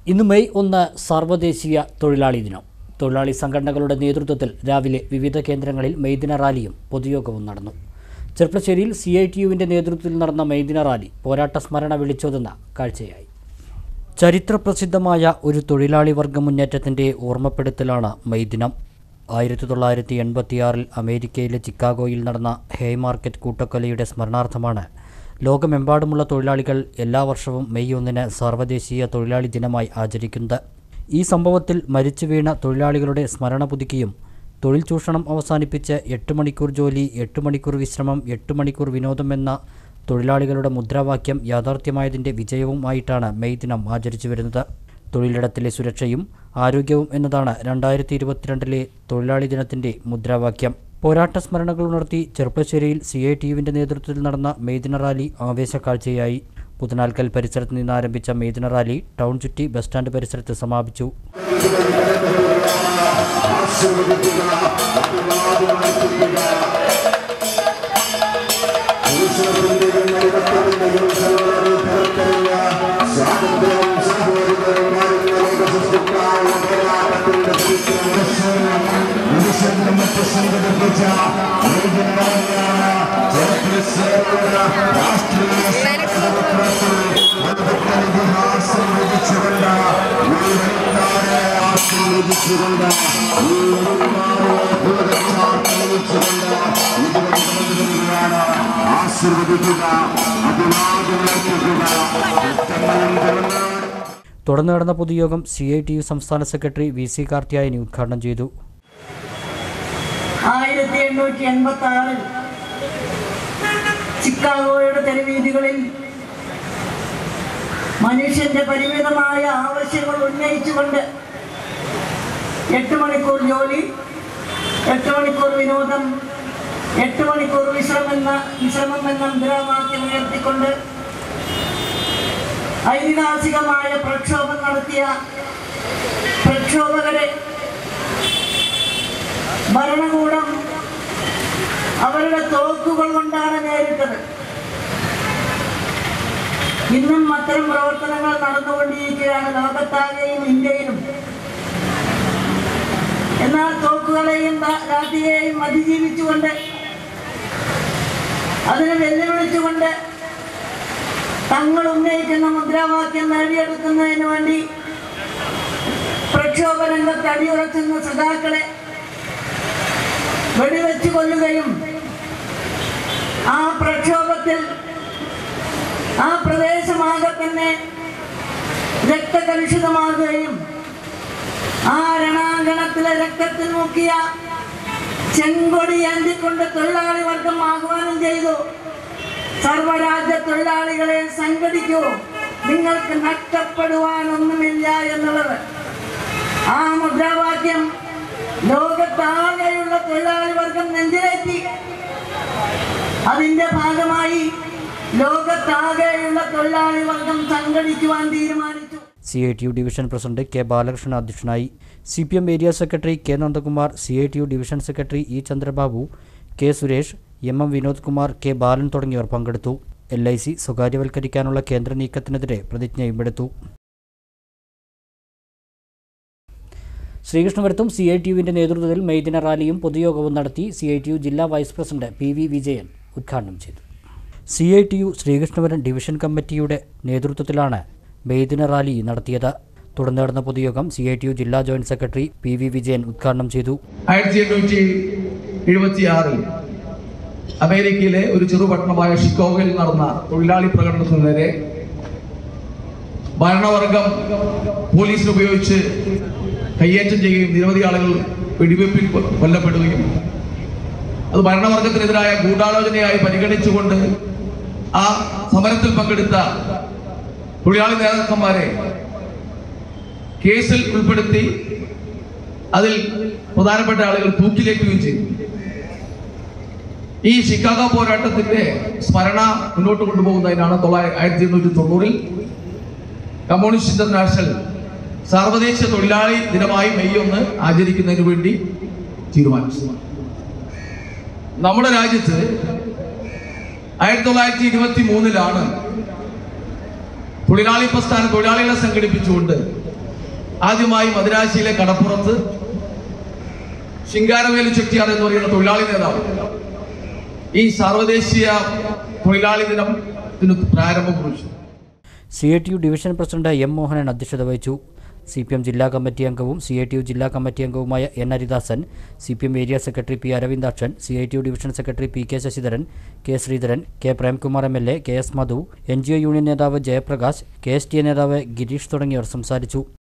ഇന്ന് മെയ് ഒന്ന് സാർവദേശീയ തൊഴിലാളി ദിനം തൊഴിലാളി സംഘടനകളുടെ നേതൃത്വത്തിൽ രാവിലെ വിവിധ കേന്ദ്രങ്ങളിൽ മെയ്ദിന റാലിയും പൊതുയോഗവും നടന്നു ചെർപ്പശ്ശേരിയിൽ സി ഐ ടി യുവിൻ്റെ നേതൃത്വത്തിൽ നടന്ന മെയ്ദിന റാലി പോരാട്ട സ്മരണ വിളിച്ചോതുന്ന കാഴ്ചയായി ചരിത്രപ്രസിദ്ധമായ ഒരു തൊഴിലാളി വർഗ മുന്നേറ്റത്തിൻ്റെ ഓർമ്മപ്പെടുത്തലാണ് മെയ് ദിനം ആയിരത്തി തൊള്ളായിരത്തി എൺപത്തിയാറിൽ അമേരിക്കയിലെ ചിക്കാഗോയിൽ നടന്ന ഹേയ് മാർക്കറ്റ് കൂട്ടക്കൊലയുടെ സ്മരണാർത്ഥമാണ് ലോകമെമ്പാടുമുള്ള തൊഴിലാളികൾ എല്ലാ വർഷവും മെയ് ഒന്നിന് സാർവദേശീയ തൊഴിലാളി ദിനമായി ആചരിക്കുന്നത് ഈ സംഭവത്തിൽ മരിച്ചു വീണ തൊഴിലാളികളുടെ സ്മരണ പുതുക്കിയും തൊഴിൽ ചൂഷണം അവസാനിപ്പിച്ച് എട്ട് മണിക്കൂർ ജോലി എട്ട് മണിക്കൂർ വിശ്രമം എട്ട് മണിക്കൂർ വിനോദം എന്ന തൊഴിലാളികളുടെ മുദ്രാവാക്യം യാഥാർത്ഥ്യമായതിൻ്റെ വിജയവുമായിട്ടാണ് മെയ് ദിനം ആചരിച്ചു വരുന്നത് തൊഴിലിടത്തിലെ സുരക്ഷയും ആരോഗ്യവും എന്നതാണ് രണ്ടായിരത്തി ഇരുപത്തിരണ്ടിലെ തൊഴിലാളി ദിനത്തിൻ്റെ മുദ്രാവാക്യം പോരാട്ട സ്മരണകൾ ഉണർത്തി ചെറുപ്പശ്ശേരിയിൽ സി ഐ ടി യുവിൻ്റെ നേതൃത്വത്തിൽ നടന്ന മെയ്ദിന റാലി ആവേശക്കാഴ്ചയായി പുതനാൽക്കൽ പരിസരത്ത് നിന്ന് ആരംഭിച്ച മെയ്ദിന റാലി ടൗൺ ചുറ്റി ബസ് സ്റ്റാൻഡ് പരിസരത്ത് സമാപിച്ചു ആശീർവദിക്കുക അഭിവാദ്യങ്ങളെത്തിക്കുക തുടർന്ന് നടന്ന പൊതുയോഗം സി ഐ ടി യു സംസ്ഥാന സെക്രട്ടറി വി സി കാർത്തിയായനി ഉദ്ഘാടനം ചെയ്തു ആയിരത്തി എണ്ണൂറ്റി എൺപത്തി ആറിൽ ചിക്കാഗോയുടെ തെരുവീതികളിൽ മനുഷ്യന്റെ പരിമിതമായ ആവശ്യങ്ങൾ ഉന്നയിച്ചുകൊണ്ട് എട്ട് മണിക്കൂർ ജോലി എട്ട് മണിക്കൂർ വിനോദം എട്ട് മണിക്കൂർ വിശ്രമെന്ന വിശ്രമം എന്ന മുദ്രാവാക്യം ഉയർത്തിക്കൊണ്ട് ഐതിഹാസികമായ പ്രക്ഷോഭം നടത്തിയ പ്രക്ഷോഭകരെ ഭരണകൂടം അവരുടെ തോക്കുകൾ കൊണ്ടാണ് നേരിട്ടത് ഇന്നും അത്തരം പ്രവർത്തനങ്ങൾ നടന്നുകൊണ്ടിരിക്കുകയാണ് ലോകത്താകെയും ഇന്ത്യയിലും എന്നാൽ തോക്കുകളെയും ലാ- ലാത്തിയെയും അതിജീവിച്ചുകൊണ്ട് അതിനെ വെല്ലുവിളിച്ചുകൊണ്ട് തങ്ങൾ ഉന്നയിക്കുന്ന മുദ്രാവാക്യം നേടിയെടുക്കുന്നതിന് വേണ്ടി പ്രക്ഷോഭ രംഗത്ത് അടിയുറച്ചുന്ന സഖാക്കളെ വെടിവെച്ച് കൊല്ലുകയും ആ പ്രക്ഷോഭത്തിൽ ആ പ്രദേശമാകെ തന്നെ രക്തകലുഷിതമാകുകയും ആ രണാങ്കണത്തിലെ രക്തത്തിൽ മുക്കിയ ചെങ്കൊടി ഏന്തിക്കൊണ്ട് തൊഴിലാളി വർഗം ആഹ്വാനം ചെയ്തു സർവരാജ്യ തൊഴിലാളികളെ സംഘടിക്കൂ നിങ്ങൾക്ക് നഷ്ടപ്പെടുവാനൊന്നുമില്ല എന്നുള്ളത് ആ മുദ്രാവാക്യം ലോകത്താകെയുള്ള തൊഴിലാളി വർഗം നെഞ്ചിലേറ്റി അതിന്റെ ഭാഗമായി ലോകത്താകെയുള്ള തൊഴിലാളി വർഗം സംഘടിക്കുവാൻ തീരുമാനിച്ചു C I T U division president K Balakrishnan അധ്യക്ഷനായി C P M area secretary K Nandakumar C I T U division secretary E Chandrababu K Suresh M M Vinod Kumar K Balan തുടങ്ങിയവർ പങ്കെടുത്തു എൽ ഐ സി സ്വകാര്യവൽക്കരിക്കാനുള്ള കേന്ദ്ര നീക്കത്തിനെതിരെ പ്രതിജ്ഞയും എടുത്തു ശ്രീകൃഷ്ണപുരത്തും സി ഐ ടി യുവിൻ്റെ നേതൃത്വത്തിൽ മെയ്ദിന റാലിയും പൊതുയോഗവും നടത്തി സി ഐ ടി യു ജില്ലാ vice president P V Vijayan ഉദ്ഘാടനം ചെയ്തു C I T U Sreekrishnapuram division കമ്മിറ്റിയുടെ നേതൃത്വത്തിലാണ് മെയ്ദിന റാലി നടത്തിയത് തുടർന്ന് നടന്ന പൊതുയോഗം സി ഐ ടി യു ജില്ലാ joint secretary P V Vijayan ഉദ്ഘാടനം ചെയ്തു ആയിരത്തി എണ്ണൂറ്റി എഴുപത്തി ആറിൽ അമേരിക്കയിലെ ഒരു ചെറുപട്ടണമായ ഷിക്കോഗയിൽ നടന്ന തൊഴിലാളി പ്രകടനത്തിന് നേരെ ഭരണവർഗം പോലീസിനെ ഉപയോഗിച്ച് കയ്യേറ്റം ചെയ്യുകയും നിരവധി ആളുകൾ വെടിവെപ്പിൽ കൊ- കൊല്ലപ്പെടുകയും അത് ഭരണവർഗത്തിനെതിരായ ഗൂഢാലോചനയായി പരിഗണിച്ചുകൊണ്ട് ആ സമരത്തിൽ പങ്കെടുത്ത തൊഴിലാളി നേതാക്കന്മാരെ കേസിൽ ഉൾപ്പെടുത്തി അതിൽ പ്രധാനപ്പെട്ട ആളുകൾ തൂക്കിലേക്കുകയും ചെയ്തു ഈ ചിക്കാഗോ പോരാട്ടത്തിന്റെ സ്മരണ മുന്നോട്ട് കൊണ്ടുപോകുന്നതിനാണ് തൊള്ളായിരത്തി ആയിരത്തി എണ്ണൂറ്റി തൊണ്ണൂറിൽ കമ്മ്യൂണിസ്റ്റ് ഇന്റർനാഷണൽ സാർവദേശീയ തൊഴിലാളി ദിനമായി മെയ് ഒന്ന് ആചരിക്കുന്നതിന് വേണ്ടി തീരുമാനിച്ചു നമ്മുടെ രാജ്യത്ത് ആയിരത്തി തൊള്ളായിരത്തി ഇരുപത്തി മൂന്നിലാണ് തൊഴിലാളി പ്രസ്ഥാനം തൊഴിലാളികളെ സംഘടിപ്പിച്ചുകൊണ്ട് ആദ്യമായി മദിരാശിയിലെ കടപ്പുറത്ത് ശിങ്കാരവേലു ചെട്ടിയാർ എന്ന് പറയുന്ന തൊഴിലാളി നേതാവ് ഈ സാർവദേശീയ തൊഴിലാളി ദിനം ഇതിന് പ്രാരംഭം കുറിച്ചു C I T U division president M Mohanan അധ്യക്ഷത വഹിച്ചു സി പി എം ജില്ലാ കമ്മിറ്റി അംഗവും സി ഐ ടി യു ജില്ലാ കമ്മിറ്റി അംഗവുമായ N Haridasan C P M area secretary P Aravindakshan C I T U division secretary P K Sasidharan K Sreedharan K Premkumar M L A K S Madhu N G O union നേതാവ് Jayaprakash K S T A നേതാവ് ഗിരീഷ് തുടങ്ങിയവർ സംസാരിച്ചു